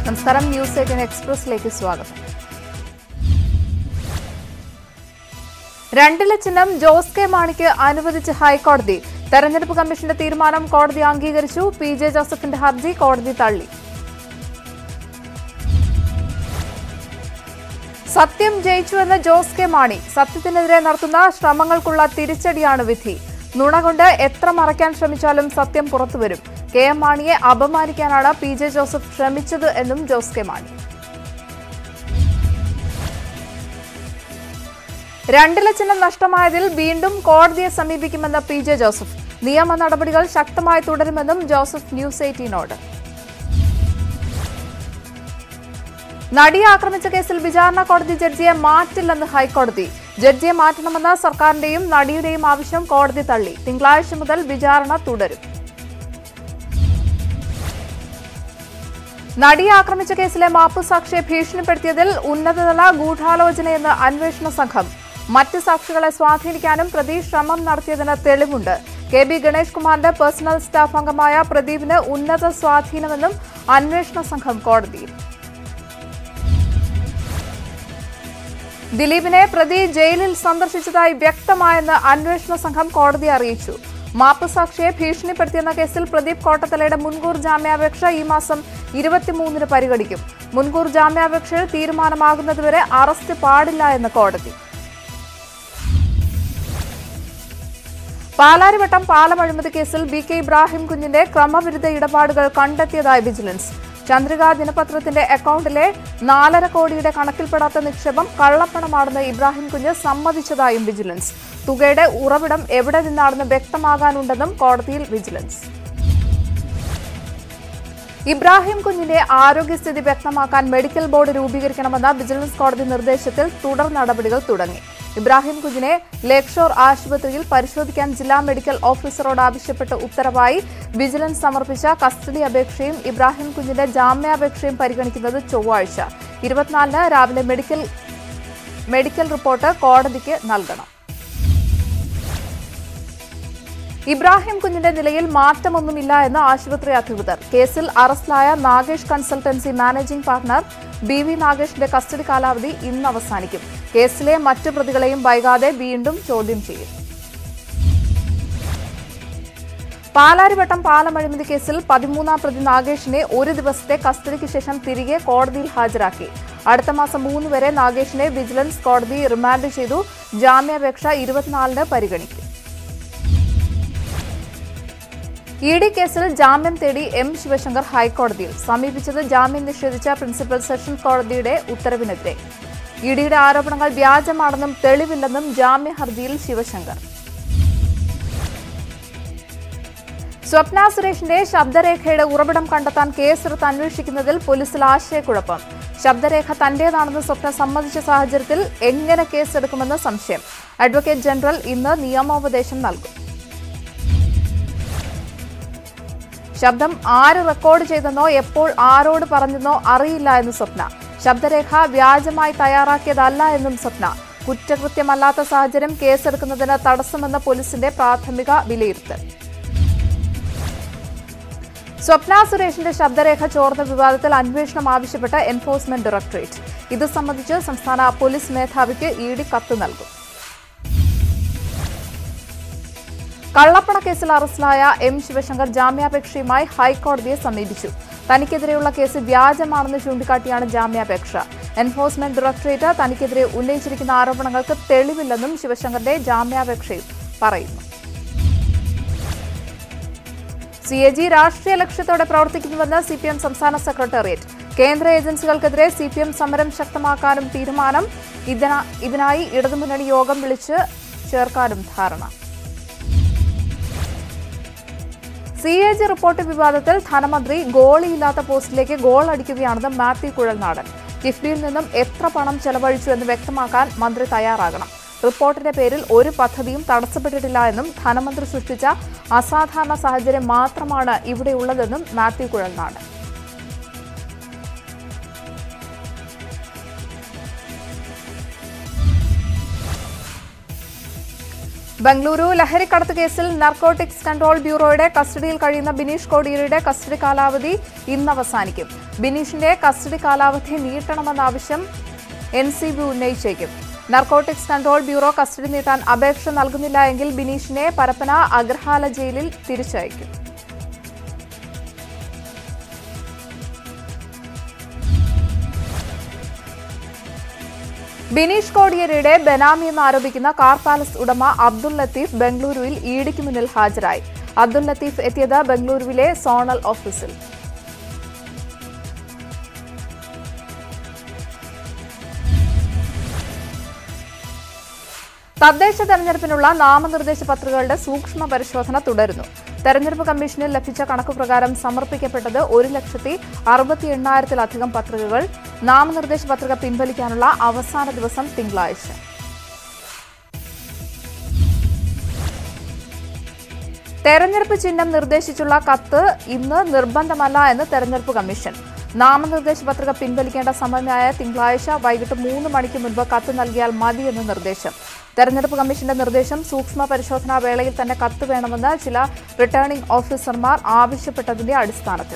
നമസ്കാരം news eighteen എക്സ്പ്രസിലേക്ക് സ്വാഗതം രണ്ടില ചിഹ്നം ജോസ് കെ മാണിക്ക് അനുവദിച്ച് ഹൈക്കോടതി തെരഞ്ഞെടുപ്പ് കമ്മീഷന്റെ തീരുമാനം കോടതി അംഗീകരിച്ചു പി ജെ ജോസഫിന്റെ ഹർജി കോടതി തള്ളി സത്യം ജയിച്ചുവെന്ന് ജോസ് കെ മാണി സത്യത്തിനെതിരെ നടത്തുന്ന ശ്രമങ്ങൾക്കുള്ള തിരിച്ചടിയാണ് വിധി നുണ കൊണ്ട് എത്ര മറയ്ക്കാൻ ശ്രമിച്ചാലും സത്യം പുറത്തുവരും കെ എം മാണിയെ അപമാനിക്കാനാണ് പി ജെ ജോസഫ് ശ്രമിച്ചത് എന്നും ജോസ് കെ മാണി രണ്ടില ചിഹ്നം നഷ്ടമായതിൽ വീണ്ടും കോടതിയെ സമീപിക്കുമെന്ന് പി ജെ ജോസഫ് നിയമ നടപടികൾ ശക്തമായി തുടരുമെന്നും ജോസഫ് ന്യൂസ് എയ്റ്റീനോട് നടിയെ ആക്രമിച്ച കേസിൽ വിചാരണ കോടതി ജഡ്ജിയെ മാറ്റില്ലെന്ന് ഹൈക്കോടതി ജഡ്ജിയെ മാറ്റണമെന്ന സർക്കാരിന്റെയും നടിയുടെയും ആവശ്യം കോടതി തള്ളി തിങ്കളാഴ്ച മുതൽ വിചാരണ തുടരും നടിയെ ആക്രമിച്ച കേസിലെ മാപ്പുസാക്ഷിയെ ഭീഷണിപ്പെടുത്തിയതിൽ ഉന്നതതല ഗൂഢാലോചനയെന്ന് അന്വേഷണ സംഘം മറ്റ് സാക്ഷികളെ സ്വാധീനിക്കാനും പ്രതി ശ്രമം നടത്തിയതിന് തെളിവുണ്ട് കെ ബി ഗണേഷ് കുമാറിന്റെ പേഴ്സണൽ സ്റ്റാഫ് അംഗമായ പ്രദീപിന് ഉന്നത സ്വാധീനമെന്നും അന്വേഷണ സംഘം കോടതിയിൽ ദിലീപിനെ പ്രതി ജയിലിൽ സന്ദർശിച്ചതായി വ്യക്തമായെന്ന് അന്വേഷണ സംഘം കോടതിയെ അറിയിച്ചു മാപ്പുസാക്ഷിയെ ഭീഷണിപ്പെടുത്തിയെന്ന കേസിൽ പ്രദീപ് കോട്ടത്തലയുടെ മുൻകൂർ ജാമ്യാപേക്ഷ ഈ മാസം ഇരുപത്തിമൂന്നിന് പരിഗണിക്കും മുൻകൂർ ജാമ്യാപേക്ഷയിൽ തീരുമാനമാകുന്നതുവരെ അറസ്റ്റ് പാടില്ല എന്ന് കോടതി പാലാരിവട്ടം പാലം അഴിമതി കേസിൽ ബി കെ ഇബ്രാഹിം കുഞ്ഞിന്റെ ക്രമവിരുദ്ധ ഇടപാടുകൾ കണ്ടെത്തിയതായി വിജിലൻസ് ചന്ദ്രിക ദിനപത്രത്തിന്റെ അക്കൗണ്ടിലെ നാലര കോടിയുടെ കണക്കിൽപ്പെടാത്ത നിക്ഷേപം കള്ളപ്പണമാണെന്ന് ഇബ്രാഹിം കുഞ്ഞ് സമ്മതിച്ചതായും വിജിലൻസ് തുകയുടെ ഉറവിടം എവിടെ നിന്നാണെന്ന് വ്യക്തമാകാനുണ്ടെന്നും കോടതിയിൽ വിജിലൻസ് ഇബ്രാഹിം കുഞ്ഞിന്റെ ആരോഗ്യസ്ഥിതി വ്യക്തമാക്കാൻ മെഡിക്കൽ ബോർഡ് രൂപീകരിക്കണമെന്ന വിജിലൻസ് കോടതി നിർദ്ദേശത്തിൽ തുടർ നടപടികൾ തുടങ്ങി ഇബ്രാഹിം കുഞ്ഞിനെ ലേക്ക് ഷോർ ആശുപത്രിയിൽ പരിശോധിക്കാൻ ജില്ലാ മെഡിക്കൽ ഓഫീസറോട് ആവശ്യപ്പെട്ട് ഉത്തരവായി വിജിലൻസ് സമർപ്പിച്ച കസ്റ്റഡി അപേക്ഷയും ഇബ്രാഹിം കുഞ്ഞിന്റെ ജാമ്യാപേക്ഷയും പരിഗണിക്കുന്നത് ചൊവ്വാഴ്ച ഇരുപത്തിനാലിന് രാവിലെ മെഡിക്കൽ മെഡിക്കൽ റിപ്പോർട്ട് കോടതിക്ക് നൽകണം ഇബ്രാഹിം കുഞ്ഞിന്റെ നിലയിൽ മാറ്റമൊന്നുമില്ല എന്ന് ആശുപത്രി അധികൃതർ കേസിൽ അറസ്റ്റിലായ Nagesh consultancy managing partner B V നാഗേഷിന്റെ കസ്റ്റഡി കാലാവധി ഇന്ന് അവസാനിക്കും കേസിലെ മറ്റു പ്രതികളെയും വൈകാതെ വീണ്ടും ചോദ്യം ചെയ്യും പാലാരിവട്ടം പാലം അഴിമതി കേസിൽ പതിമൂന്നാം പ്രതി നാഗേഷിനെ ഒരു ദിവസത്തെ കസ്റ്റഡിക്ക് ശേഷം തിരികെ കോടതിയിൽ ഹാജരാക്കി അടുത്ത മാസം മൂന്ന് വരെ നാഗേഷിനെ വിജിലൻസ് കോടതി റിമാൻഡ് ചെയ്തു ജാമ്യാപേക്ഷ ഇരുപത്തിനാലിന് പരിഗണിക്കും ഇ ഡി കേസിൽ ജാമ്യം തേടി എം ശിവശങ്കർ ഹൈക്കോടതിയിൽ സമീപിച്ചത് ജാമ്യം നിഷേധിച്ച പ്രിൻസിപ്പൽ സെഷൻ കോടതിയുടെ ഉത്തരവിനെതിരെ ഇ ഡിയുടെ ആരോപണങ്ങൾ വ്യാജമാണെന്നും തെളിവില്ലെന്നും ജാമ്യ ഹർജിയിൽ ശിവശങ്കർ സ്വപ്ന സുരേഷിന്റെ ശബ്ദരേഖയുടെ ഉറവിടം കണ്ടെത്താൻ കേസെടുത്ത് അന്വേഷിക്കുന്നതിൽ പോലീസിൽ ആശയക്കുഴപ്പം ശബ്ദരേഖ തന്റേതാണെന്ന് സ്വപ്ന സമ്മതിച്ച സാഹചര്യത്തിൽ എങ്ങനെ കേസെടുക്കുമെന്ന് സംശയം അഡ്വക്കേറ്റ് ജനറൽ ഇന്ന് നിയമോപദേശം നൽകും ശബ്ദം ആര് റെക്കോർഡ് ചെയ്തെന്നോ എപ്പോൾ ആരോട് പറഞ്ഞെന്നോ അറിയില്ല എന്ന് സ്വപ്ന ശബ്ദരേഖ വ്യാജമായി തയ്യാറാക്കിയതല്ല എന്നും സ്വപ്ന കുറ്റകൃത്യമല്ലാത്ത സാഹചര്യം കേസെടുക്കുന്നതിന് തടസ്സമെന്ന പോലീസിന്റെ പ്രാഥമിക വിലയിരുത്തൽ സ്വപ്ന സുരേഷിന്റെ ശബ്ദരേഖ ചോർന്ന വിവാദത്തിൽ അന്വേഷണം ആവശ്യപ്പെട്ട് എൻഫോഴ്സ്മെന്റ് ഡയറക്ടറേറ്റ് ഇത് സംബന്ധിച്ച് സംസ്ഥാന പോലീസ് മേധാവിക്ക് ഇ ഡി കത്ത് നൽകും കള്ളപ്പണ കേസിൽ അറസ്റ്റിലായ എം ശിവശങ്കർ ജാമ്യാപേക്ഷയുമായി ഹൈക്കോടതിയെ സമീപിച്ചു തനിക്കെതിരെയുള്ള കേസ് വ്യാജമാണെന്ന് ചൂണ്ടിക്കാട്ടിയാണ് ജാമ്യാപേക്ഷ എൻഫോഴ്സ്മെന്റ് ഡയറക്ടറേറ്റ് തനിക്കെതിരെ ഉന്നയിച്ചിരിക്കുന്ന ആരോപണങ്ങൾക്ക് തെളിവില്ലെന്നും ശിവശങ്കറിന്റെ ജാമ്യാപേക്ഷയിൽ പറയുന്നു സി എ ജി രാഷ്ട്രീയ ലക്ഷ്യത്തോടെ പ്രവർത്തിക്കുന്നുവെന്ന് സി പി എം സംസ്ഥാന സെക്രട്ടേറിയറ്റ് കേന്ദ്ര ഏജൻസികൾക്കെതിരെ സി പി എം സമരം ശക്തമാക്കാനും തീരുമാനം ഇതിനാ- ഇതിനായി ഇടതുമുന്നണി യോഗം വിളിച്ച് ചേർക്കാനും ധാരണ സി എ ജി റിപ്പോർട്ട് വിവാദത്തിൽ ധനമന്ത്രി ഗോളിയില്ലാത്ത പോസ്റ്റിലേക്ക് ഗോൾ അടിക്കുകയാണെന്ന് മാത്യു കുഴൽനാടൻ കിഫ്ബിയിൽ നിന്നും എത്ര പണം ചെലവഴിച്ചു എന്ന് വ്യക്തമാക്കാൻ മന്ത്രി തയ്യാറാകണം റിപ്പോർട്ടിന്റെ പേരിൽ ഒരു പദ്ധതിയും തടസ്സപ്പെട്ടിട്ടില്ല എന്നും ധനമന്ത്രി സൃഷ്ടിച്ച അസാധാരണ സാഹചര്യം മാത്രമാണ് ഇവിടെയുള്ളതെന്നും മാത്യു കുഴൽനാടൻ ബംഗളൂരു ലഹരിക്കടത്ത് കേസിൽ നാർക്കോട്ടിക്സ് കൺട്രോൾ ബ്യൂറോയുടെ കസ്റ്റഡിയിൽ കഴിയുന്ന ബിനീഷ് കോടിയേരിയുടെ കസ്റ്റഡി കാലാവധി ഇന്ന് അവസാനിക്കും ബിനീഷിന്റെ കസ്റ്റഡി കാലാവധി നീട്ടണമെന്ന ആവശ്യം എൻ സി ബി ഉന്നയിച്ചേക്കും നാർക്കോട്ടിക്സ് കൺട്രോൾ ബ്യൂറോ കസ്റ്റഡി നീട്ടാൻ അപേക്ഷ നൽകുന്നില്ല എങ്കിൽ ബിനീഷിനെ പരപ്പന അഗ്രഹാല ജയിലിൽ തിരിച്ചയക്കും ബിനീഷ് കോടിയേരിയുടെ ബെനാമി എന്ന് ആരോപിക്കുന്ന കാർ പാലസ് ഉടമ അബ്ദുൽ ലത്തീഫ് ബംഗളൂരുവിൽ ഇഡിക്ക് മുന്നിൽ ഹാജരായി അബ്ദുൽ ലത്തീഫ് എത്തിയത് ബംഗളൂരുവിലെ സോണൽ ഓഫീസിൽ തദ്ദേശ തെരഞ്ഞെടുപ്പിനുള്ള നാമനിർദ്ദേശ പത്രികകളുടെ സൂക്ഷ്മ പരിശോധന തുടരുന്നു തെരഞ്ഞെടുപ്പ് കമ്മീഷനിൽ ലഭിച്ച കണക്ക് പ്രകാരം സമർപ്പിക്കപ്പെട്ടത് ഒരു ലക്ഷത്തി അറുപത്തി എണ്ണായിരത്തിലധികം പത്രികകൾ നാമനിർദ്ദേശ പത്രിക പിൻവലിക്കാനുള്ള അവസാന ദിവസം തിങ്കളാഴ്ച തെരഞ്ഞെടുപ്പ് ചിഹ്നം നിർദ്ദേശിച്ചുള്ള കത്ത് ഇന്ന് നിർബന്ധമല്ല എന്ന് തെരഞ്ഞെടുപ്പ് കമ്മീഷൻ നാമനിർദ്ദേശ പത്രിക പിൻവലിക്കേണ്ട സമയമായ തിങ്കളാഴ്ച വൈകിട്ട് മൂന്ന് മണിക്ക് മുൻപ് കത്ത് നൽകിയാൽ മതിയെന്ന് നിർദ്ദേശം തെരഞ്ഞെടുപ്പ് കമ്മീഷന്റെ നിർദ്ദേശം സൂക്ഷ്മ പരിശോധനാ വേളയിൽ തന്നെ കത്ത് വേണമെന്ന് ചില റിട്ടേണിംഗ് ഓഫീസർമാർ ആവശ്യപ്പെട്ടതിന്റെ അടിസ്ഥാനത്തിൽ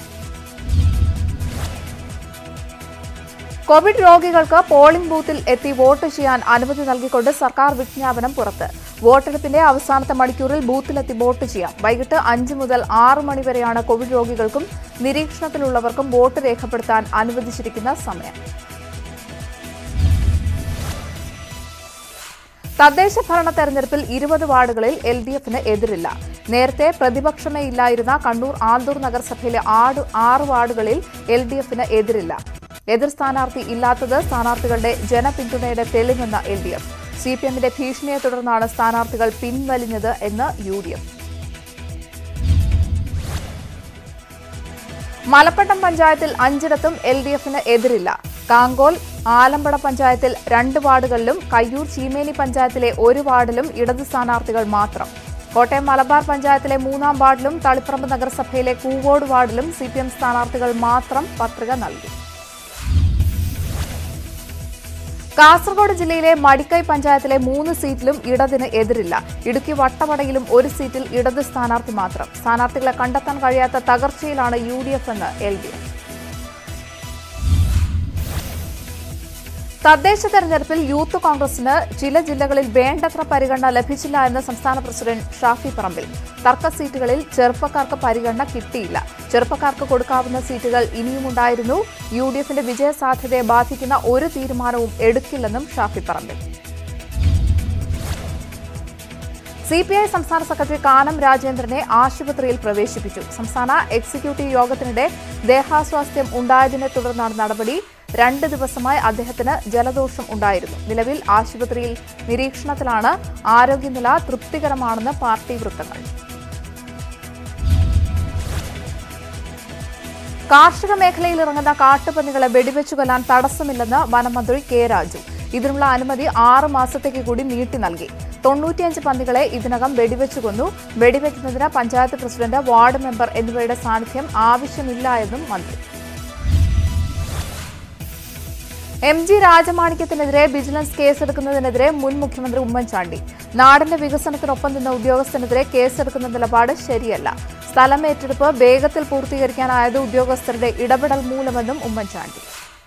കോവിഡ് രോഗികൾക്ക് പോളിംഗ് ബൂത്തിൽ എത്തി വോട്ട് ചെയ്യാൻ അനുമതി നൽകിക്കൊണ്ട് സർക്കാർ വിജ്ഞാപനം പുറത്ത് വോട്ടെടുപ്പിന്റെ അവസാനത്തെ മണിക്കൂറിൽ ബൂത്തിലെത്തി വോട്ട് ചെയ്യാം വൈകിട്ട് അഞ്ച് മുതൽ ആറ് മണി വരെയാണ് കോവിഡ് രോഗികൾക്കും നിരീക്ഷണത്തിലുള്ളവർക്കും വോട്ട് രേഖപ്പെടുത്താൻ അനുവദിച്ചിരിക്കുന്ന സമയം തദ്ദേശ ഭരണ തെരഞ്ഞെടുപ്പിൽ ഇരുപത് വാർഡുകളിൽ എൽ ഡി എഫിന് എതിരില്ല നേരത്തെ പ്രതിപക്ഷമേ ഇല്ലായിരുന്ന കണ്ണൂർ ആന്തൂർ നഗരസഭയിലെ ആട് ആറ് വാർഡുകളിൽ എൽ ഡി എഫിന് എതിരില്ല എതിർ സ്ഥാനാർത്ഥി ഇല്ലാത്തത് സ്ഥാനാർത്ഥികളുടെ ജനപിന്തുണയുടെ തെളിവെന്ന L D F C P എമ്മിന്റെ ഭീഷണിയെ തുടർന്നാണ് സ്ഥാനാർത്ഥികൾ പിൻവലിഞ്ഞത് എന്ന് യു ഡി എഫ് മലപ്പട്ടം പഞ്ചായത്തിൽ അഞ്ചിടത്തും എൽ ഡി എഫിന് എതിരില്ല കാങ്കോൽ ആലമ്പട പഞ്ചായത്തിൽ രണ്ട് വാർഡുകളിലും കയ്യൂർ ചീമേനി പഞ്ചായത്തിലെ ഒരു വാർഡിലും ഇടത് സ്ഥാനാർത്ഥികൾ മാത്രം കോട്ടയം മലബാർ പഞ്ചായത്തിലെ മൂന്നാം വാർഡിലും തളിപ്പറമ്പ് നഗരസഭയിലെ കൂവോട് വാർഡിലും സി പി എം സ്ഥാനാർത്ഥികൾ മാത്രം പത്രിക നൽകി കാസർഗോഡ് ജില്ലയിലെ മടിക്കൈ പഞ്ചായത്തിലെ മൂന്ന് സീറ്റിലും ഇടതിന് എതിരില്ല ഇടുക്കി വട്ടവടയിലും ഒരു സീറ്റിൽ ഇടത് സ്ഥാനാർത്ഥി മാത്രം സ്ഥാനാർത്ഥികളെ കണ്ടെത്താൻ കഴിയാത്ത തകർച്ചയിലാണ് യു ഡി എഫ് എന്ന് എൽ ഡി എഫ് തദ്ദേശ തെരഞ്ഞെടുപ്പിൽ യൂത്ത് കോൺഗ്രസിന് ചില ജില്ലകളിൽ വേണ്ടത്ര പരിഗണന ലഭിച്ചില്ല എന്ന് സംസ്ഥാന പ്രസിഡന്റ് ഷാഫി പറമ്പിൽ തർക്ക സീറ്റുകളിൽ ചെറുപ്പക്കാർക്ക് പരിഗണന കിട്ടിയില്ല ചെറുപ്പക്കാർക്ക് കൊടുക്കാവുന്ന സീറ്റുകൾ ഇനിയുമുണ്ടായിരുന്നു യു ഡി എഫിന്റെ വിജയസാധ്യതയെ ബാധിക്കുന്ന ഒരു തീരുമാനവും എടുക്കില്ലെന്നും Shafi Parambil C P I സംസ്ഥാന സെക്രട്ടറി കാനം രാജേന്ദ്രനെ ആശുപത്രിയിൽ പ്രവേശിപ്പിച്ചു സംസ്ഥാന എക്സിക്യൂട്ടീവ് യോഗത്തിനിടെ ദേഹാസ്വാസ്ഥ്യം ഉണ്ടായതിനെ തുടർന്നാണ് നടപടി രണ്ട് ദിവസമായി അദ്ദേഹത്തിന് ജലദോഷം ഉണ്ടായിരുന്നു നിലവിൽ ആശുപത്രിയിൽ നിരീക്ഷണത്തിലാണ് ആരോഗ്യനില തൃപ്തികരമാണെന്ന് പാർട്ടി വൃത്തങ്ങൾ കാർഷിക മേഖലയിൽ ഇറങ്ങുന്ന കാട്ടുപന്നികളെ വെടിവെച്ചു കൊല്ലാൻ തടസ്സമില്ലെന്ന് വനമന്ത്രി കെ രാജു ഇതിനുള്ള അനുമതി ആറ് മാസത്തേക്ക് കൂടി നീട്ടി നൽകി തൊണ്ണൂറ്റിയഞ്ച് പന്നികളെ ഇതിനകം വെടിവെച്ചു കൊന്നു വെടിവെക്കുന്നതിന് പഞ്ചായത്ത് പ്രസിഡന്റ് വാർഡ് മെമ്പർ എന്നിവരുടെ സാന്നിധ്യം ആവശ്യമില്ല എന്നും മന്ത്രി എം ജി രാജമാണിക്യത്തിനെതിരെ വിജിലൻസ് കേസെടുക്കുന്നതിനെതിരെ മുൻ മുഖ്യമന്ത്രി ഉമ്മൻചാണ്ടി നാടിന്റെ വികസനത്തിനൊപ്പം നിന്ന ഉദ്യോഗസ്ഥനെതിരെ കേസെടുക്കുന്ന നിലപാട് ശരിയല്ല സ്ഥലം ഏറ്റെടുപ്പ് വേഗത്തിൽ പൂർത്തീകരിക്കാനായത് ഉദ്യോഗസ്ഥരുടെ ഇടപെടൽ മൂലമെന്നും ഉമ്മൻചാണ്ടി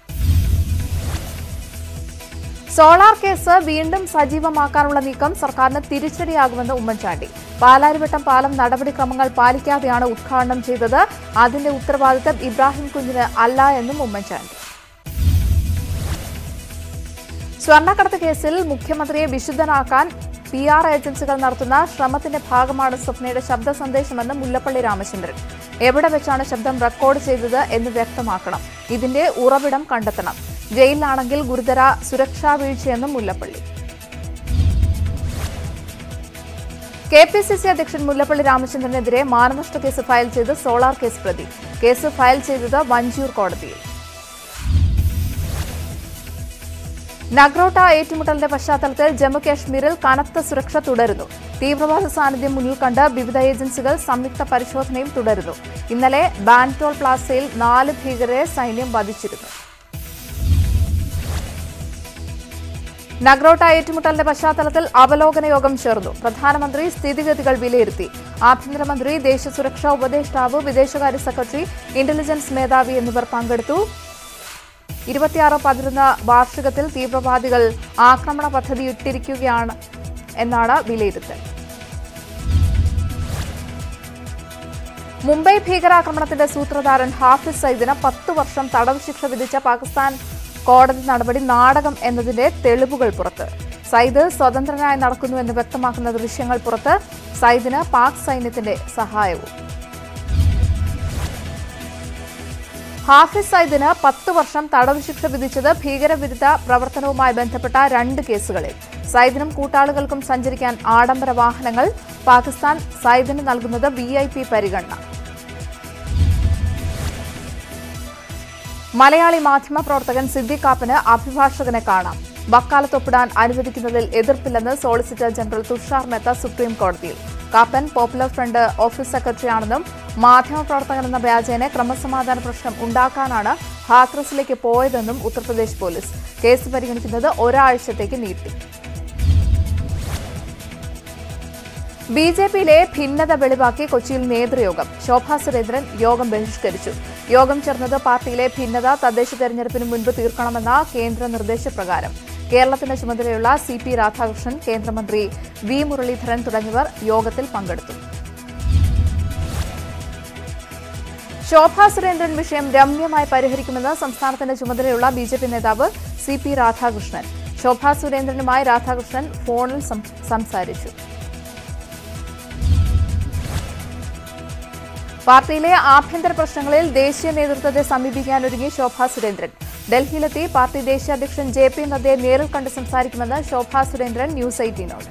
സോളാർ കേസ് വീണ്ടും സജീവമാക്കാനുള്ള നീക്കം സർക്കാരിന് തിരിച്ചടിയാകുമെന്ന് ഉമ്മൻചാണ്ടി പാലാരിവട്ടം പാലം നടപടിക്രമങ്ങൾ പാലിക്കാതെയാണ് ഉദ്ഘാടനം ചെയ്തത് അതിന്റെ ഉത്തരവാദിത്തം ഇബ്രാഹിം കുഞ്ഞിന് അല്ല എന്നും ഉമ്മൻചാണ്ടി സ്വർണ്ണക്കടത്ത് കേസിൽ മുഖ്യമന്ത്രിയെ വിശുദ്ധനാക്കാൻ പി ആർ ഏജൻസികൾ നടത്തുന്ന ശ്രമത്തിന്റെ ഭാഗമാണ് സ്വപ്നയുടെ ശബ്ദ സന്ദേശമെന്ന് മുല്ലപ്പള്ളി രാമചന്ദ്രൻ എവിടെ വെച്ചാണ് ശബ്ദം റെക്കോർഡ് ചെയ്തത് എന്ന് വ്യക്തമാക്കണം ഇതിന്റെ ഉറവിടം കണ്ടെത്തണം ജയിലിലാണെങ്കിൽ ഗുരുതര സുരക്ഷാ വീഴ്ചയെന്നും Mullappally K P C C അധ്യക്ഷൻ മുല്ലപ്പള്ളി രാമചന്ദ്രനെതിരെ മാനനഷ്ട കേസ് ഫയൽ ചെയ്ത് സോളാർ കേസ് പ്രതി കേസ് ഫയൽ ചെയ്തത് വഞ്ചിയൂർ കോടതിയിൽ നഗ്രോട്ട ഏറ്റുമുട്ടലിന്റെ പശ്ചാത്തലത്തിൽ ജമ്മു കാശ്മീരിൽ കനത്ത സുരക്ഷ തുടരുന്നു തീവ്രവാദ സാന്നിധ്യം മുന്നിൽ കണ്ട് വിവിധ ഏജൻസികൾ സംയുക്ത പരിശോധനയും തുടരുന്നു ഇന്നലെ ബാൻടോൾ പ്ലാസയിൽ നാല് ഭീകരരെ സൈന്യം വധിച്ചിരുന്നു നഗ്രോട്ട ഏറ്റുമുട്ടലിന്റെ പശ്ചാത്തലത്തിൽ അവലോകന യോഗം ചേർന്നു പ്രധാനമന്ത്രി സ്ഥിതിഗതികൾ വിലയിരുത്തി ആഭ്യന്തരമന്ത്രി ദേശീയ സുരക്ഷാ ഉപദേഷ്ടാവ് വിദേശകാര്യ സെക്രട്ടറി ഇന്റലിജൻസ് മേധാവി എന്നിവർ പങ്കെടുത്തു ഇരുപത്തിയാറ് പതിനൊന്ന് വാർഷികത്തിൽ തീവ്രവാദികൾ ആക്രമണ പദ്ധതി ഇട്ടിരിക്കുകയാണ് എന്നാണ് വിലയിരുത്തൽ മുംബൈ ഭീകരാക്രമണത്തിന്റെ സൂത്രധാരൻ ഹാഫിസ് സയ്യിദിന് പത്ത് വർഷം തടവ് ശിക്ഷ വിധിച്ച പാകിസ്ഥാൻ കോടതി നടപടി നാടകം എന്നതിന്റെ തെളിവുകൾ പുറത്ത് സയ്യിദ് സ്വതന്ത്രനായി നടക്കുന്നുവെന്ന് വ്യക്തമാക്കുന്ന ദൃശ്യങ്ങൾ പുറത്ത് സയ്യിദിന് പാക് സൈന്യത്തിന്റെ സഹായവും ഹാഫിസ് സയ്യിദിന് പത്ത് വർഷം തടവ് ശിക്ഷ വിധിച്ചത് ഭീകരവിരുദ്ധ പ്രവർത്തനവുമായി ബന്ധപ്പെട്ട രണ്ട് കേസുകളിൽ സയ്യിദിനും കൂട്ടാളികൾക്കും സഞ്ചരിക്കാൻ ആഡംബര വാഹനങ്ങൾ പാകിസ്ഥാൻ സയ്യിദിന് നൽകുന്നത് വി ഐ പി പരിഗണന മലയാളി മാധ്യമ പ്രവർത്തകൻ സിദ്ദിഖ് കാപ്പന് അഭിഭാഷകനെ കാണാം വക്കാലത്തൊപ്പിടാൻ അനുവദിക്കുന്നതിൽ എതിർപ്പില്ലെന്ന് solicitor general Tushar Mehta supreme കോടതിയിൽ കാപ്പൻ പോപ്പുലർ ഫ്രണ്ട് ഓഫീസ് സെക്രട്ടറിയാണെന്നും മാധ്യമപ്രവർത്തകൻ എന്ന വ്യാജേന ക്രമസമാധാന പ്രശ്നം ഉണ്ടാക്കാനാണ് ഹാത്രസിലേക്ക് പോയതെന്നും ഉത്തർപ്രദേശ് പോലീസ് കേസ് പരിഗണിക്കുന്നത് ഒരാഴ്ചത്തേക്ക് നീട്ടി ബി ജെ പിയിലെ ഭിന്നത വെളിവാക്കി കൊച്ചിയിൽ നേതൃയോഗം ശോഭാ സുരേന്ദ്രൻ യോഗം ബഹിഷ്കരിച്ചു യോഗം ചേർന്നത് പാർട്ടിയിലെ ഭിന്നത തദ്ദേശ തെരഞ്ഞെടുപ്പിന് മുൻപ് തീർക്കണമെന്ന കേന്ദ്ര നിർദ്ദേശപ്രകാരം കേരളത്തിന്റെ ചുമതലയുള്ള സി പി രാധാകൃഷ്ണൻ കേന്ദ്രമന്ത്രി വി മുരളീധരൻ തുടങ്ങിയവർ യോഗത്തിൽ പങ്കെടുത്തു ശോഭാ സുരേന്ദ്രൻ വിഷയം രമ്യമായി പരിഹരിക്കുമെന്ന് സംസ്ഥാനത്തിന്റെ ചുമതലയുള്ള ബി ജെ പി നേതാവ് സി പി രാധാകൃഷ്ണൻ ശോഭാ സുരേന്ദ്രനുമായി രാധാകൃഷ്ണൻ ഫോണിൽ സം- സംസാരിച്ചു പാർട്ടിയിലെ ആഭ്യന്തര പ്രശ്നങ്ങളിൽ ദേശീയ നേതൃത്വത്തെ സമീപിക്കാൻ ഒരുങ്ങി ശോഭാ സുരേന്ദ്രൻ ഡൽഹിയിലെത്തി പാർട്ടി ദേശീയ അധ്യക്ഷൻ ജെ പി നദ്ദയെ നേരിൽ കണ്ട് സംസാരിക്കുമെന്ന് ശോഭാ സുരേന്ദ്രൻ ന്യൂസ് എയ്റ്റീനോട്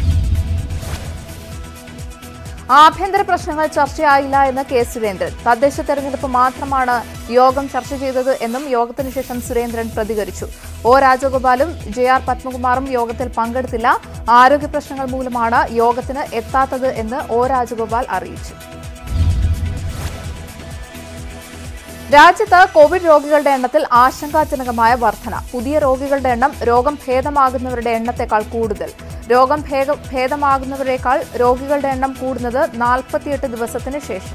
ആഭ്യന്തര പ്രശ്നങ്ങൾ ചർച്ചയായില്ല എന്ന് കെ സുരേന്ദ്രൻ തദ്ദേശ തെരഞ്ഞെടുപ്പ് മാത്രമാണ് യോഗം ചർച്ച ചെയ്തത് എന്നും യോഗത്തിനു ശേഷം സുരേന്ദ്രൻ പ്രതികരിച്ചു ഒ രാജഗോപാലും ജെ ആർ പത്മകുമാറും യോഗത്തിൽ പങ്കെടുത്തില്ല ആരോഗ്യ പ്രശ്നങ്ങൾ മൂലമാണ് യോഗത്തിന് എത്താത്തത് എന്ന് ഒ രാജഗോപാൽ അറിയിച്ചു രാജ്യത്ത് കോവിഡ് രോഗികളുടെ എണ്ണത്തിൽ ആശങ്കാജനകമായ വർധന പുതിയ രോഗികളുടെ എണ്ണം രോഗം ഭേദമാകുന്നവരുടെ എണ്ണത്തെക്കാൾ കൂടുതൽ രോഗം ഭേദ- ഭേദമാകുന്നവരെക്കാൾ രോഗികളുടെ എണ്ണം കൂടുന്നത് നാൽപ്പത്തിയെട്ട് ദിവസത്തിന് ശേഷം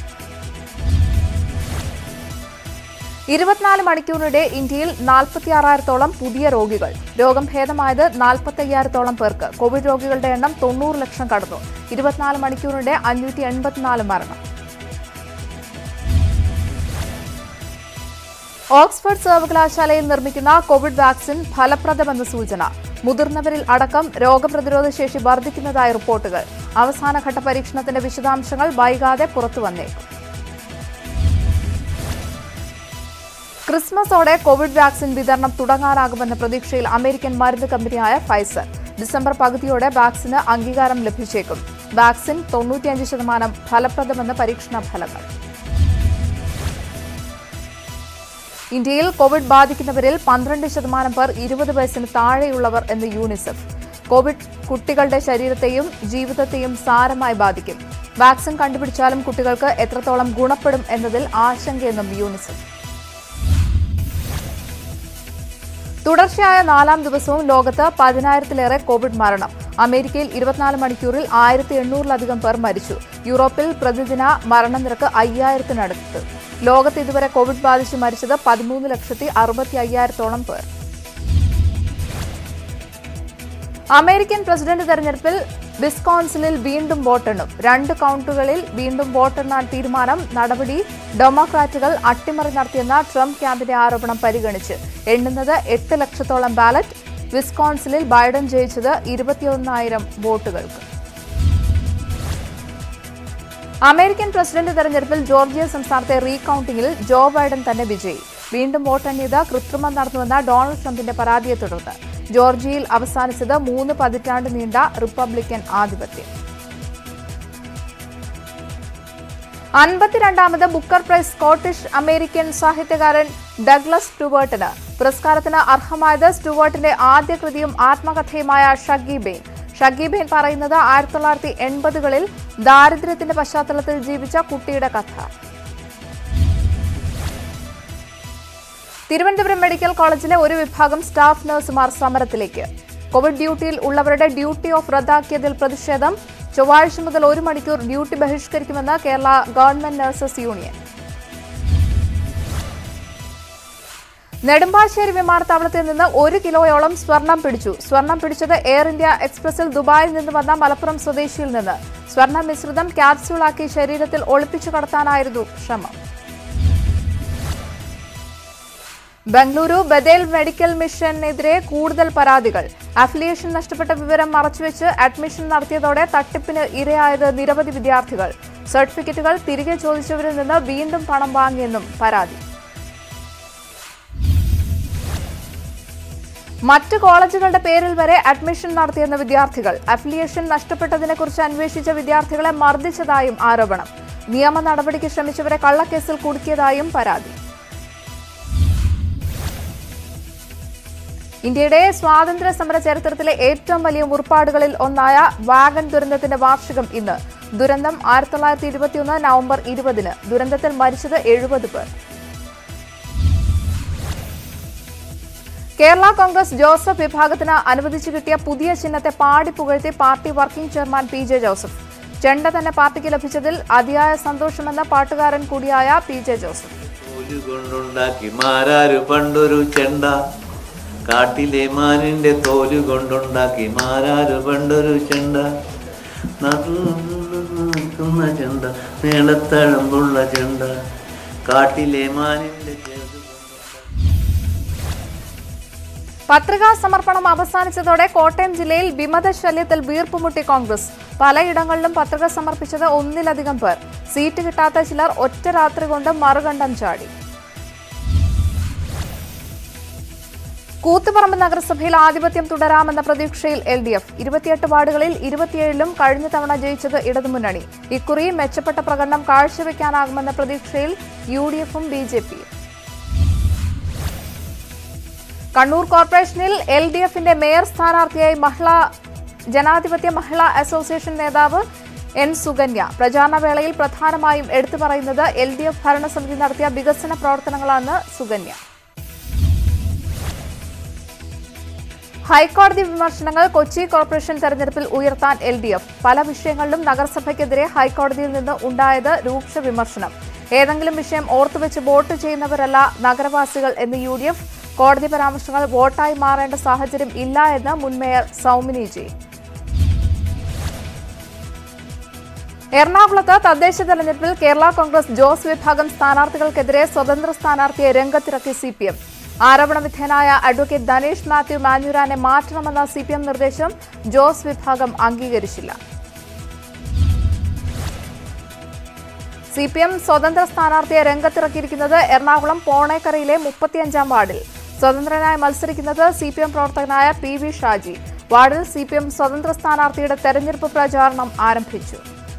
ഇരുപത്തിനാല് മണിക്കൂറിനിടെ ഇന്ത്യയിൽ നാൽപ്പത്തിയാറായിരത്തോളം പുതിയ രോഗികൾ രോഗം ഭേദമായത് നാൽപ്പത്തയ്യായിരത്തോളം പേർക്ക് കോവിഡ് രോഗികളുടെ എണ്ണം തൊണ്ണൂറ് ലക്ഷം കടന്നു ഇരുപത്തിനാല് മണിക്കൂറിനിടെ അഞ്ഞൂറ്റി എൺപത്തിനാല് മരണം ഓക്സ്ഫോർഡ് സർവകലാശാലയിൽ നിർമ്മിക്കുന്ന കോവിഡ് വാക്സിൻ ഫലപ്രദമെന്ന് സൂചന മുതിർന്നവരിൽ അടക്കം രോഗപ്രതിരോധ ശേഷി വർദ്ധിക്കുന്നതായി റിപ്പോർട്ടുകൾ അവസാനഘട്ട പരീക്ഷണത്തിന്റെ വിശദാംശങ്ങൾ വൈകാതെ പുറത്തുവന്നേക്കും ക്രിസ്മസോടെ കോവിഡ് വാക്സിൻ വിതരണം തുടങ്ങാനാകുമെന്ന പ്രതീക്ഷയിൽ അമേരിക്കൻ മരുന്ന് കമ്പനിയായ ഫൈസർ ഡിസംബർ പകുതിയോടെ വാക്സിന് അംഗീകാരം ലഭിച്ചേക്കും വാക്സിൻ തൊണ്ണൂറ്റിയഞ്ച് ശതമാനം ഫലപ്രദമെന്ന് പരീക്ഷണ ഫലങ്ങൾ ഇന്ത്യയിൽ കോവിഡ് ബാധിക്കുന്നവരിൽ പന്ത്രണ്ട് ശതമാനം പേർ ഇരുപത് വയസ്സിന് താഴെയുള്ളവർ എന്ന് യൂണിസെഫ് കോവിഡ് കുട്ടികളുടെ ശരീരത്തെയും ജീവിതത്തെയും സാരമായി ബാധിക്കും വാക്സിൻ കണ്ടുപിടിച്ചാലും കുട്ടികൾക്ക് എത്രത്തോളം ഗുണപ്പെടും എന്നതിൽ ആശങ്കയെന്നും യൂണിസെഫ് തുടർച്ചയായ നാലാം ദിവസവും ലോകത്ത് പതിനായിരത്തിലേറെ കോവിഡ് മരണം അമേരിക്കയിൽ ഇരുപത്തിനാല് മണിക്കൂറിൽ ആയിരത്തി എണ്ണൂറിലധികം പേർ മരിച്ചു യൂറോപ്പിൽ പ്രതിദിന മരണനിരക്ക് അയ്യായിരത്തിനടുത്ത് ലോകത്ത് ഇതുവരെ കോവിഡ് ബാധിച്ച് മരിച്ചത് പതിമൂന്ന് ലക്ഷത്തി അറുപത്തി അയ്യായിരത്തോളം പേർ അമേരിക്കൻ പ്രസിഡന്റ് തെരഞ്ഞെടുപ്പിൽ വിസ്കോൺസിലിൽ വീണ്ടും വോട്ടെണ്ണും രണ്ട് കൗണ്ടുകളിൽ വീണ്ടും വോട്ടെണ്ണാൻ തീരുമാനം നടപടി ഡെമോക്രാറ്റുകൾ അട്ടിമറി നടത്തിയെന്ന ട്രംപ് ക്യാമ്പിന്റെ ആരോപണം പരിഗണിച്ച് എണ്ണുന്നത് എട്ട് ലക്ഷത്തോളം ബാലറ്റ് വിസ്കോൺസിലിൽ ബൈഡൻ ജയിച്ചത് ഇരുപത്തിയൊന്നായിരം വോട്ടുകൾക്ക് അമേരിക്കൻ പ്രസിഡന്റ് തെരഞ്ഞെടുപ്പിൽ ജോർജിയ സംസ്ഥാനത്തെ റീകൌണ്ടിംഗിൽ ജോ ബൈഡൻ തന്നെ വിജയി വീണ്ടും വോട്ടെണ്ണിയത് കൃത്രിമം നടന്നുവെന്ന ഡൊണാൾഡ് ട്രംപിന്റെ പരാതിയെ തുടർന്ന് ജോർജിയയിൽ അവസാനിച്ചത് മൂന്ന് പതിറ്റാണ്ട് നീണ്ട റിപ്പബ്ലിക്കൻ ആധിപത്യം അൻപത്തിരണ്ടാമത് ബുക്കർ പ്രൈസ് സ്കോട്ടിഷ് അമേരിക്കൻ സാഹിത്യകാരൻ ഡഗ്ലസ് സ്റ്റുവേർട്ടിന് പുരസ്കാരത്തിന് അർഹമായത് സ്റ്റുവേർട്ടിന്റെ ആദ്യ കൃതിയും ആത്മകഥയുമായ ഷഗി ബെയിൻ ഷഗി ബെയിൻ പറയുന്നത് ആയിരത്തി തൊള്ളായിരത്തി എൺപതുകളിൽ ദാരിദ്ര്യത്തിന്റെ പശ്ചാത്തലത്തിൽ ജീവിച്ച കുട്ടിയുടെ കഥ തിരുവനന്തപുരം മെഡിക്കൽ കോളേജിലെ ഒരു വിഭാഗം സ്റ്റാഫ് നഴ്സുമാർ സമരത്തിലേക്ക് കോവിഡ് ഡ്യൂട്ടിയിൽ ഉള്ളവരുടെ ഡ്യൂട്ടി ഓഫ് റദ്ദാക്കിയതിൽ പ്രതിഷേധം ചൊവ്വാഴ്ച മുതൽ ഒരു മണിക്കൂർ ഡ്യൂട്ടി ബഹിഷ്കരിക്കുമെന്ന് Kerala government nurses union Nedumbassery വിമാനത്താവളത്തിൽ നിന്ന് ഒരു കിലോയോളം സ്വർണം പിടിച്ചു സ്വർണം പിടിച്ചത് എയർ ഇന്ത്യ എക്സ്പ്രസിൽ ദുബായിൽ നിന്ന് വന്ന മലപ്പുറം സ്വദേശിയിൽ നിന്ന് സ്വർണ്ണ മിശ്രിതം ക്യാപ്സ്യൂളാക്കി ശരീരത്തിൽ ഒളിപ്പിച്ചു കടത്താനായിരുന്നു ശ്രമം ബംഗളൂരു ബദേൽ മെഡിക്കൽ മിഷനെതിരെ കൂടുതൽ പരാതികൾ അഫിലിയേഷൻ നഷ്ടപ്പെട്ട വിവരം മറച്ചുവെച്ച് അഡ്മിഷൻ നടത്തിയതോടെ തട്ടിപ്പിന് ഇരയായത് നിരവധി വിദ്യാർത്ഥികൾ സർട്ടിഫിക്കറ്റുകൾ തിരികെ ചോദിച്ചവരിൽ നിന്ന് വീണ്ടും പണം വാങ്ങിയെന്നും പരാതി മറ്റ് കോളേജുകളുടെ പേരിൽ വരെ അഡ്മിഷൻ നടത്തിയെന്ന വിദ്യാർത്ഥികൾ അഫിലിയേഷൻ നഷ്ടപ്പെട്ടതിനെക്കുറിച്ച് അന്വേഷിച്ച വിദ്യാർത്ഥികളെ മർദ്ദിച്ചതായും ആരോപണം നിയമ നടപടിക്ക് ശ്രമിച്ചവരെ കള്ളക്കേസിൽ കുടുക്കിയതായും പരാതി ഇന്ത്യയുടെ സ്വാതന്ത്ര്യ സമര ചരിത്രത്തിലെ ഏറ്റവും വലിയ മുറിപ്പാടുകളിൽ ഒന്നായ വാഗൺ ദുരന്തത്തിന്റെ വാർഷികം ഇന്ന് ദുരന്തം ആയിരത്തി തൊള്ളായിരത്തി ഇരുപത്തിയൊന്ന് നവംബർ ഇരുപതിന് ദുരന്തത്തിൽ മരിച്ചത് എഴുപത് പേർ കേരള കോൺഗ്രസ് ജോസഫ് വിഭാഗത്തിന് അനുവദിച്ചു കിട്ടിയ പുതിയ ചിഹ്നത്തെ പാടി പുകഴ്ത്തി party working chairman P J Joseph ചെണ്ട തന്നെ പാർട്ടിക്ക് ലഭിച്ചതിൽ അതിയായ സന്തോഷമെന്ന പാട്ടുകാരൻ കൂടിയായ പി ജെ ജോസഫ് തോല് കൊണ്ടുണ്ടാക്കി മാരാരു പണ്ടൊരു ചെണ്ട കാട്ടിലെ മാനിന്റെ തോല് കൊണ്ടുണ്ടാക്കി മാരാരു പണ്ടൊരു ചെണ്ട നടക്കുന്ന ചെണ്ട മേളത്തഴമ്പുള്ള ചെണ്ട കാട്ടിലെ മാനിന്റെ ചെണ്ട പത്രികാ സമർപ്പണം അവസാനിച്ചതോടെ കോട്ടയം ജില്ലയിൽ വിമതശല്യത്തിൽ വീർപ്പുമുട്ടി കോൺഗ്രസ് പലയിടങ്ങളിലും പത്രിക സമർപ്പിച്ചത് ഒന്നിലധികം പേർ സീറ്റ് കിട്ടാത്ത ചിലർ ഒറ്റ രാത്രി കൊണ്ട് മറുകണ്ഠം ചാടി കൂത്തുപറമ്പ് നഗരസഭയിൽ ആധിപത്യം തുടരാമെന്ന പ്രതീക്ഷയിൽ എൽ ഡി എഫ് ഇരുപത്തിയെട്ട് വാർഡുകളിൽ ഇരുപത്തിയേഴിലും കഴിഞ്ഞ തവണ ജയിച്ചത് ഇടതുമുന്നണി ഇക്കുറി മെച്ചപ്പെട്ട പ്രകടനം കാഴ്ചവെക്കാനാകുമെന്ന പ്രതീക്ഷയിൽ യു ഡി എഫും ബി ജെ പിയും കണ്ണൂർ കോർപ്പറേഷനിൽ എൽ ഡി എഫിന്റെ മേയർ സ്ഥാനാർത്ഥിയായി മഹിളാ ജനാധിപത്യ മഹിളാ അസോസിയേഷൻ നേതാവ് എൻ സുകന്യ പ്രചാരണ വേളയിൽ പ്രധാനമായും എടുത്തു പറയുന്നത് എൽ ഡി എഫ് ഭരണസമിതി നടത്തിയ വികസന പ്രവർത്തനങ്ങളാണ് സുകന്യ ഹൈക്കോടതി വിമർശനങ്ങൾ കൊച്ചി കോർപ്പറേഷൻ തെരഞ്ഞെടുപ്പിൽ ഉയർത്താൻ എൽ ഡി എഫ് പല വിഷയങ്ങളിലും നഗരസഭയ്ക്കെതിരെ ഹൈക്കോടതിയിൽ നിന്ന് ഉണ്ടായത് രൂക്ഷ വിമർശനം ഏതെങ്കിലും വിഷയം ഓർത്തുവെച്ച് വോട്ട് ചെയ്യുന്നവരല്ല നഗരവാസികൾ എന്ന് യു ഡി എഫ് കോടതി പരാമർശങ്ങൾ വോട്ടായി മാറേണ്ട സാഹചര്യം ഇല്ല എന്ന് മുൻ മേയർ സൗമിനി ജെ എറണാകുളത്ത് തദ്ദേശ തെരഞ്ഞെടുപ്പിൽ കേരള കോൺഗ്രസ് ജോസ് വിഭാഗം സ്ഥാനാർത്ഥികൾക്കെതിരെ സ്വതന്ത്ര സ്ഥാനാർത്ഥിയെ രംഗത്തിറക്കി സി പി എം ആരോപണ വിധേയനായ അഡ്വക്കേറ്റ് ധനേഷ് മാത്യു മാഞ്ഞുരാനെ മാറ്റണമെന്ന സി പി എം നിർദ്ദേശം ജോസ് വിഭാഗം അംഗീകരിച്ചില്ല സി പി എം സ്വതന്ത്ര സ്ഥാനാർത്ഥിയെ രംഗത്തിറക്കിയിരിക്കുന്നത് എറണാകുളം പോണേക്കരയിലെ മുപ്പത്തിയഞ്ചാം വാർഡിൽ സ്വതന്ത്രനായി മത്സരിക്കുന്നത് സി പി എം പ്രവർത്തകനായ പി വി ഷാജി വാർഡിൽ സി പി എം സ്വതന്ത്ര സ്ഥാനാർത്ഥിയുടെ തെരഞ്ഞെടുപ്പ് പ്രചാരണം ആരംഭിച്ചു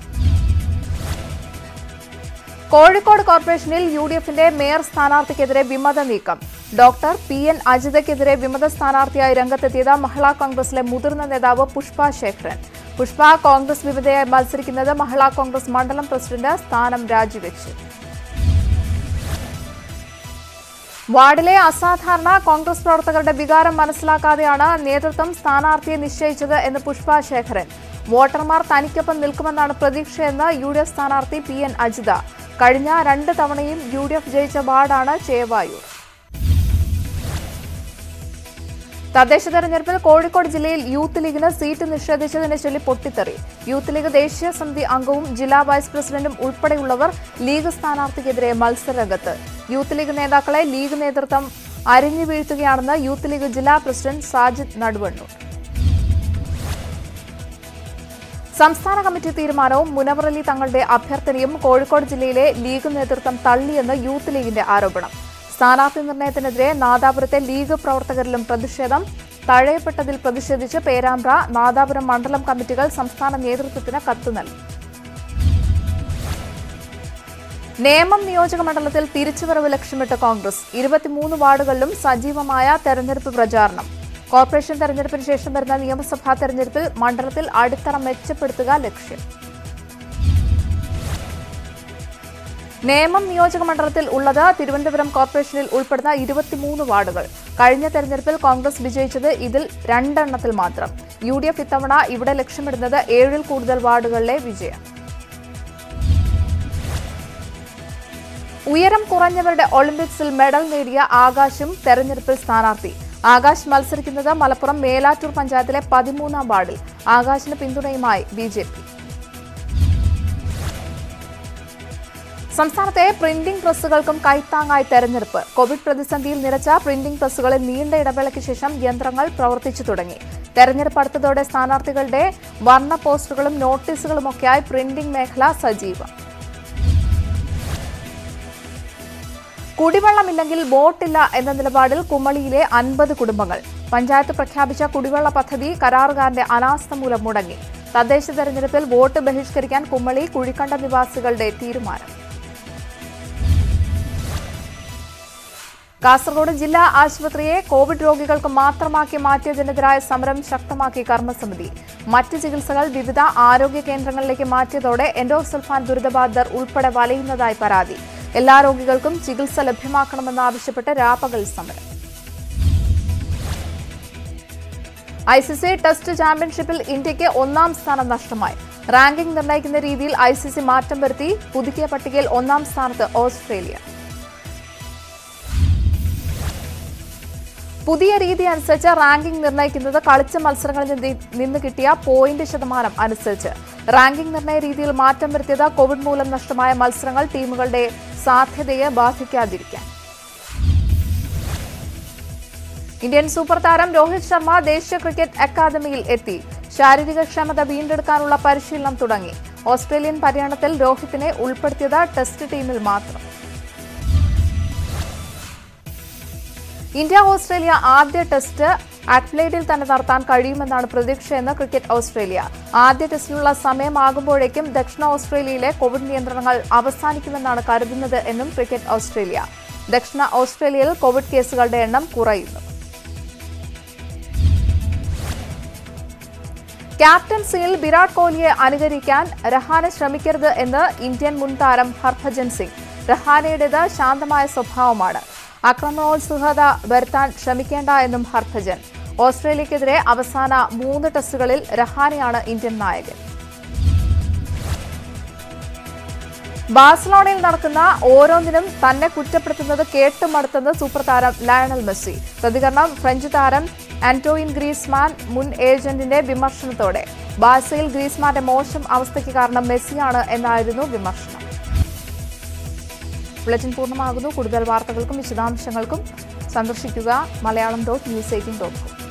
കോഴിക്കോട് കോർപ്പറേഷനിൽ യു ഡി എഫിന്റെ മേയർ സ്ഥാനാർത്ഥിക്കെതിരെ വിമത നീക്കം ഡോക്ടർ പി എൻ അജിതയ്ക്കെതിരെ വിമത സ്ഥാനാർത്ഥിയായി രംഗത്തെത്തിയത് മഹിളാ കോൺഗ്രസിലെ മുതിർന്ന നേതാവ് പുഷ്പ ശേഖരൻ പുഷ്പ കോൺഗ്രസ് വിമതയായി മത്സരിക്കുന്നത് മഹിളാ കോൺഗ്രസ് മണ്ഡലം പ്രസിഡന്റ് സ്ഥാനം രാജിവെച്ചു വാർഡിലെ അസാധാരണ കോൺഗ്രസ് പ്രവർത്തകരുടെ വികാരം മനസ്സിലാക്കാതെയാണ് നേതൃത്വം സ്ഥാനാർത്ഥിയെ നിശ്ചയിച്ചത് എന്ന് പുഷ്പ ശേഖരൻ വോട്ടർമാർ തനിക്കൊപ്പം നിൽക്കുമെന്നാണ് പ്രതീക്ഷയെന്ന് യു ഡി എഫ് സ്ഥാനാർത്ഥി പി എൻ അജിത കഴിഞ്ഞ രണ്ട് തവണയും യു ഡി എഫ് ജയിച്ച വാർഡാണ് ചേവായൂർ തദ്ദേശ തെരഞ്ഞെടുപ്പിൽ കോഴിക്കോട് ജില്ലയിൽ യൂത്ത് ലീഗിന് സീറ്റ് നിഷേധിച്ചതിനെ ചൊല്ലി പൊട്ടിത്തെറി യൂത്ത് ലീഗ് ദേശീയ സമിതി അംഗവും ജില്ലാ വൈസ് പ്രസിഡന്റും ഉൾപ്പെടെയുള്ളവർ ലീഗ് സ്ഥാനാർത്ഥിക്കെതിരെ മത്സരരംഗത്ത് യൂത്ത് ലീഗ് നേതാക്കളെ ലീഗ് നേതൃത്വം അരിഞ്ഞു വീഴ്ത്തുകയാണെന്ന് യൂത്ത് ലീഗ് ജില്ലാ പ്രസിഡന്റ് സാജിദ് നടുവണ്ണൂർ സംസ്ഥാന കമ്മിറ്റി തീരുമാനവും മുനവറലി തങ്ങളുടെ അഭ്യർത്ഥനയും കോഴിക്കോട് ജില്ലയിലെ ലീഗ് നേതൃത്വം തള്ളിയെന്ന് യൂത്ത് ലീഗിന്റെ ആരോപണം സ്ഥാനാർത്ഥി നിർണയത്തിനെതിരെ നാദാപുരത്തെ ലീഗ് പ്രവർത്തകരിലും പ്രതിഷേധം തഴയപ്പെട്ടതിൽ പ്രതിഷേധിച്ച് പേരാമ്പ്ര നാദാപുരം മണ്ഡലം കമ്മിറ്റികൾ സംസ്ഥാന നേതൃത്വത്തിന് കത്ത് നൽകി നേമം നിയോജക മണ്ഡലത്തിൽ തിരിച്ചുവരവ് ലക്ഷ്യമിട്ട് കോൺഗ്രസ് ഇരുപത്തിമൂന്ന് വാർഡുകളിലും സജീവമായ തെരഞ്ഞെടുപ്പ് പ്രചാരണം കോർപ്പറേഷൻ തെരഞ്ഞെടുപ്പിന് ശേഷം വരുന്ന നിയമസഭാ തെരഞ്ഞെടുപ്പിൽ മണ്ഡലത്തിൽ അടിത്തറ മെച്ചപ്പെടുത്തുക ലക്ഷ്യം നേമം നിയോജക മണ്ഡലത്തിൽ ഉള്ളത് തിരുവനന്തപുരം കോർപ്പറേഷനിൽ ഉൾപ്പെടുന്ന ഇരുപത്തിമൂന്ന് വാർഡുകൾ കഴിഞ്ഞ തെരഞ്ഞെടുപ്പിൽ കോൺഗ്രസ് വിജയിച്ചത് ഇതിൽ രണ്ടെണ്ണത്തിൽ മാത്രം യു ഡി എഫ് ഇത്തവണ ഇവിടെ ലക്ഷ്യമിടുന്നത് ഏഴിൽ കൂടുതൽ വാർഡുകളിലെ വിജയം ഉയരം കുറഞ്ഞവരുടെ ഒളിമ്പിക്സിൽ മെഡൽ നേടിയ ആകാശും തെരഞ്ഞെടുപ്പിൽ സ്ഥാനാർത്ഥി ആകാശ് മത്സരിക്കുന്നത് മലപ്പുറം മേലാറ്റൂർ പഞ്ചായത്തിലെ പതിമൂന്നാം വാർഡിൽ ആകാശിന് പിന്തുണയുമായി ബി ജെ പി സംസ്ഥാനത്തെ പ്രിന്റിംഗ് പ്രസ്സുകൾക്കും കൈത്താങ്ങായി തെരഞ്ഞെടുപ്പ് കോവിഡ് പ്രതിസന്ധിയിൽ നിരച്ച പ്രിന്റിംഗ് പ്രസ്സുകളിൽ നീണ്ട ഇടവേളയ്ക്ക് ശേഷം യന്ത്രങ്ങൾ പ്രവർത്തിച്ചു തുടങ്ങി തെരഞ്ഞെടുപ്പ് അടുത്തതോടെ സ്ഥാനാർത്ഥികളുടെ വർണ്ണ പോസ്റ്ററുകളും നോട്ടീസുകളുമൊക്കെയായി പ്രിന്റിംഗ് മേഖല സജീവം കുടിവെള്ളമില്ലെങ്കിൽ ബോട്ടില്ല എന്ന നിലപാടിൽ കുമളിയിലെ അൻപത് കുടുംബങ്ങൾ പഞ്ചായത്ത് പ്രഖ്യാപിച്ച കുടിവെള്ള പദ്ധതി കരാറുകാരന്റെ അനാസ്ഥ മൂലം മുടങ്ങി തദ്ദേശ തെരഞ്ഞെടുപ്പിൽ വോട്ട് ബഹിഷ്കരിക്കാൻ കുമളി കുഴിക്കണ്ട നിവാസികളുടെ തീരുമാനം കാസർഗോഡ് ജില്ലാ ആശുപത്രിയെ കോവിഡ് രോഗികൾക്ക് മാത്രമാക്കി മാറ്റിയതിനെതിരായ സമരം ശക്തമാക്കി കർമ്മസമിതി മറ്റ് ചികിത്സകൾ വിവിധ ആരോഗ്യ കേന്ദ്രങ്ങളിലേക്ക് മാറ്റിയതോടെ എൻഡോസൾഫാൻ ദുരിതബാധിതർ ഉൾപ്പെടെ വലയുന്നതായി പരാതി എല്ലാ രോഗികൾക്കും ചികിത്സ ലഭ്യമാക്കണമെന്നാവശ്യപ്പെട്ട് രാപ്പകൽ സമരം ഐ സി സി ടെസ്റ്റ് ചാമ്പ്യൻഷിപ്പിൽ ഇന്ത്യയ്ക്ക് ഒന്നാം സ്ഥാനം നഷ്ടമായി റാങ്കിംഗ് നിർണ്ണയിക്കുന്ന രീതിയിൽ ഐ സി സി മാറ്റം വരുത്തി പുതുക്കിയ പട്ടികയിൽ ഒന്നാം സ്ഥാനത്ത് ഓസ്ട്രേലിയ പുതിയ രീതി അനുസരിച്ച് റാങ്കിംഗ് നിർണ്ണയിക്കുന്നത് കളിച്ച മത്സരങ്ങളിൽ നിന്ന് നിന്ന് കിട്ടിയ പോയിന്റ് ശതമാനം അനുസരിച്ച് റാങ്കിംഗ് നിർണ്ണയ രീതിയിൽ മാറ്റം വരുത്തിയത് കോവിഡ് മൂലം നഷ്ടമായ മത്സരങ്ങൾ ടീമുകളുടെ സാധ്യതയെ ബാധിക്കാതിരിക്കാൻ ഇന്ത്യൻ സൂപ്പർ താരം രോഹിത് ശർമ്മ ദേശീയ ക്രിക്കറ്റ് അക്കാദമിയിൽ എത്തി ശാരീരിക ക്ഷമത വീണ്ടെടുക്കാനുള്ള പരിശീലനം തുടങ്ങി ഓസ്ട്രേലിയൻ പര്യടനത്തിൽ രോഹിത്തിനെ ഉൾപ്പെടുത്തിയത് ടെസ്റ്റ് ടീമിൽ മാത്രം ഇന്ത്യ ഓസ്ട്രേലിയ ആദ്യ ടെസ്റ്റ് അഡ്ലേഡിൽ തന്നെ നടത്താൻ കഴിയുമെന്നാണ് പ്രതീക്ഷയെന്ന് ക്രിക്കറ്റ് ഓസ്ട്രേലിയ ആദ്യ ടെസ്റ്റിനുള്ള സമയമാകുമ്പോഴേക്കും ദക്ഷിണ ഓസ്ട്രേലിയയിലെ കോവിഡ് നിയന്ത്രണങ്ങൾ അവസാനിക്കുമെന്നാണ് കരുതുന്നത് എന്നും ക്രിക്കറ്റ് ഓസ്ട്രേലിയ ദക്ഷിണ ഓസ്ട്രേലിയയിൽ കോവിഡ് കേസുകളുടെ എണ്ണം കുറയുന്നു ക്യാപ്റ്റൻസിയിൽ വിരാട് കോഹ്ലിയെ അനുകരിക്കാൻ രഹാനെ ശ്രമിക്കരുത് എന്ന് ഇന്ത്യൻ മുൻ താരം ഹർഭജൻ സിംഗ് രഹാനയുടേത് ശാന്തമായ സ്വഭാവമാണ് ആക്രമണോത്സുകത വരുത്താൻ ശ്രമിക്കേണ്ട എന്നും ഹർഭജൻ ഓസ്ട്രേലിയക്കെതിരെ അവസാന മൂന്ന് ടെസ്റ്റുകളിൽ രഹാനെയാണ് ഇന്ത്യൻ നായകൻ ബാഴ്സലോണയിൽ നടക്കുന്ന ഓരോന്നിനും തന്നെ കുറ്റപ്പെടുത്തുന്നത് കേട്ടുമടുത്തെന്ന് സൂപ്പർ താരം ലയണൽ മെസ്സി പ്രതികരണം ഫ്രഞ്ച് താരം ആന്റോയിൻ ഗ്രീസ്മാൻ മുൻ ഏജന്റിന്റെ വിമർശനത്തോടെ ബാഴ്സയിൽ ഗ്രീസ്മാന്റെ മോശം അവസ്ഥയ്ക്ക് കാരണം മെസ്സിയാണ് എന്നായിരുന്നു വിമർശനം ബുള്ളറ്റിൻ പൂർണ്ണമാകുന്നു കൂടുതൽ വാർത്തകൾക്കും വിശദാംശങ്ങൾക്കും സന്ദർശിക്കുക Malayalam dot news eighteen dot com